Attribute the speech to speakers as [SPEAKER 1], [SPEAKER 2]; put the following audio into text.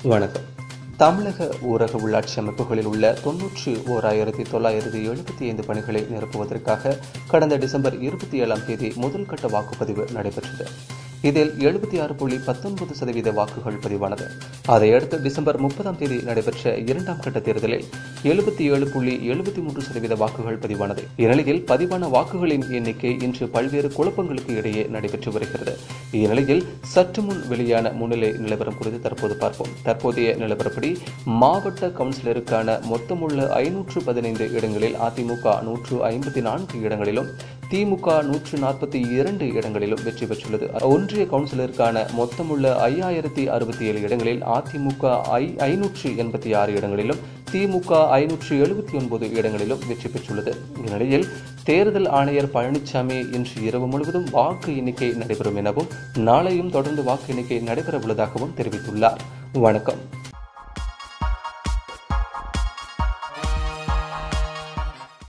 [SPEAKER 1] வணக்கம் தமிழக ஊரக உள்ளாட்சி அமைப்புகளில் உள்ள தொன்னூற்றி ஓராயிரத்தி தொள்ளாயிரத்தி எழுபத்தி ஐந்து பணிகளை நிரப்புவதற்காக கடந்த டிசம்பர் இருபத்தி ஏழாம் தேதி முதல் கட்ட வாக்குப்பதிவு நடைபெற்றது இதில் எழுபத்தி ஆறு புள்ளி பத்தொன்பது சதவீத வாக்குகள் பதிவானது அதையடுத்து டிசம்பர் முப்பதாம் தேதி நடைபெற்ற இரண்டாம் கட்ட தேர்தலில் எழுபத்தி ஏழு புள்ளி எழுபத்தி மூன்று சதவீத வாக்குகள் பதிவானது இந்நிலையில் பதிவான வாக்குகளின் எண்ணிக்கை இன்று பல்வேறு குழப்பங்களுக்கு இடையே நடைபெற்று வருகிறது இந்நிலையில் சற்று முன் வெளியான முன்னிலை நிலவரம் குறித்து தற்போது பார்ப்போம் தற்போதைய நிலவரப்படி மாவட்ட கவுன்சிலருக்கான மொத்தமுள்ள ஐநூற்று பதினைந்து இடங்களில் அதிமுக நூற்று ஐம்பத்தி நான்கு இடங்களிலும் திமுக நூற்று நாற்பத்தி இரண்டு இடங்களிலும் வெற்றி பெற்றுள்ளது ஒன்றிய கவுன்சிலருக்கான மொத்தமுள்ள ஐயாயிரத்தி அறுபத்தி ஏழு இடங்களில் அதிமுக ஐ ஐநூற்று எண்பத்தி ஆறு இடங்களிலும் திமுக ஐநூற்று எழுபத்தி ஒன்பது இடங்களிலும் வெற்றி பெற்றுள்ளது இந்நிலையில் தேர்தல் ஆணையர் பழனிசாமி இன்று இரவு முழுவதும் வாக்கு எண்ணிக்கை நடைபெறும் எனவும் நாளையும் தொடர்ந்து வாக்கு எண்ணிக்கை நடைபெற உள்ளதாகவும் தெரிவித்துள்ளார் வணக்கம்